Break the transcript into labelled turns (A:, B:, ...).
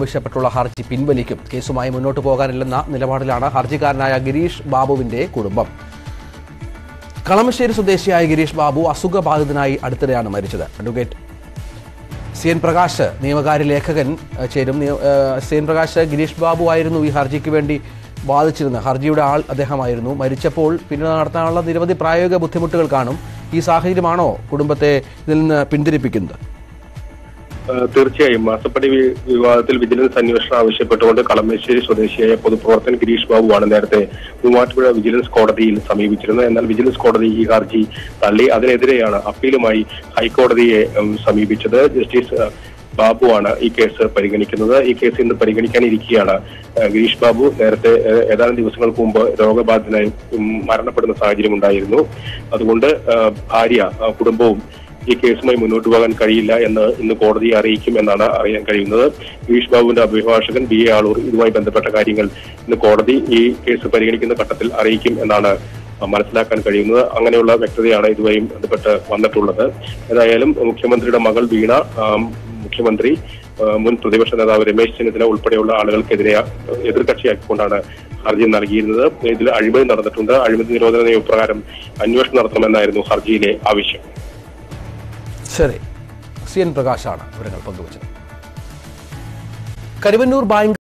A: ആവശ്യപ്പെട്ടുള്ള ഹർജി പിൻവലിക്കും കേസുമായി മുന്നോട്ട് പോകാനില്ലെന്ന നിലപാടിലാണ് ഹർജിക്കാരനായ ഗിരീഷ് ബാബുവിന്റെ കുടുംബം കളമശ്ശേരി സ്വദേശിയായ ഗിരീഷ് ബാബു അസുഖബാധിതനായി അടുത്തിടെയാണ് മരിച്ചത് അഡ്വക്കേറ്റ് സി എൻ പ്രകാശ് നിയമകാര്യ ലേഖകൻ ഏഹ്, ചേരും നിയ- ഏഹ്, സി എൻ പ്രകാശ് ഗിരീഷ് ബാബു ആയിരുന്നു ഈ ഹർജിക്ക് വേണ്ടി വാദിച്ചിരുന്നത് ഹർജിയുടെ ആൾ അദ്ദേഹമായിരുന്നു മരിച്ചപ്പോൾ പിന്നെ നടത്താനുള്ള നിരവധി പ്രായോഗിക ബുദ്ധിമുട്ടുകൾ കാണും ഈ സാഹചര്യമാണോ കുടുംബത്തെ ഇതിൽ നിന്ന് പിന്തിരിപ്പിക്കുന്നത്
B: ഏഹ് തീർച്ചയായും മാസപ്പടി വി- വിവാദത്തിൽ വിജിലൻസ് അന്വേഷണം ആവശ്യപ്പെട്ടുകൊണ്ട് കളമശ്ശേരി സ്വദേശിയായ പൊതുപ്രവർത്തകൻ ഗിരീഷ് ബാബുവാണ് നേരത്തെ മൂവാറ്റുപുഴ വിജിലൻസ് കോടതിയിൽ സമീപിച്ചിരുന്നത് എന്നാൽ വിജിലൻസ് കോടതി ഈ ഹർജി തള്ളി അതിനെതിരെയാണ് അപ്പീലുമായി ഹൈക്കോടതിയെ ഉം, സമീപിച്ചത് ജസ്റ്റിസ് ഏഹ്, ബാബുവാണ് ഈ കേസ് പരിഗണിക്കുന്നത് ഈ കേസ് ഇന്ന് പരിഗണിക്കാനിരിക്കുകയാണ് ഏഹ്, ഗിരീഷ് ബാബു നേരത്തെ ഏഹ്, ഏതാനും ദിവസങ്ങൾക്ക് മുമ്പ് രോഗബാധിതനായി ഉം, മരണപ്പെടുന്ന സാഹചര്യം ഉണ്ടായിരുന്നു അതുകൊണ്ട് ഏഹ്, ഭാര്യ ഏഹ്, കുടുംബവും ഈ കേസുമായി മുന്നോട്ട് പോകാൻ കഴിയില്ല എന്ന് ഇന്ന് കോടതിയെ അറിയിക്കും എന്നാണ് അറിയാൻ കഴിയുന്നത് ഗിരീഷ് ബാബുവിന്റെ അഭിഭാഷകൻ ബി എ ആളൂർ ഇതുമായി ബന്ധപ്പെട്ട കാര്യങ്ങൾ ഇന്ന് കോടതി ഈ കേസ് പരിഗണിക്കുന്ന ഘട്ടത്തിൽ അറിയിക്കും എന്നാണ് മനസ്സിലാക്കാൻ കഴിയുന്നത് അങ്ങനെയുള്ള വ്യക്തതയാണ് ഇതുമായി ബന്ധപ്പെട്ട് വന്നിട്ടുള്ളത് ഏതായാലും മുഖ്യമന്ത്രിയുടെ മകൾ വീണ ആം, മുഖ്യമന്ത്രി ആ, മുൻ പ്രതിപക്ഷ നേതാവ് രമേശ് ചെന്നിത്തല ഉൾപ്പെടെയുള്ള ആളുകൾക്കെതിരെ എതിർകക്ഷിയാക്കിക്കൊണ്ടാണ് ഹർജി നൽകിയിരുന്നത് ഇതിൽ അഴിമതി നടന്നിട്ടുണ്ട് അഴിമതി നിരോധന നിയമപ്രകാരം അന്വേഷണം നടത്തണമെന്നായിരുന്നു ഹർജിയിലെ ആവശ്യം
A: ശരി സി എൻ പ്രകാശാണ് വിവരങ്ങൾ പങ്കുവച്ചത് കരുവന്നൂർ ബാങ്ക്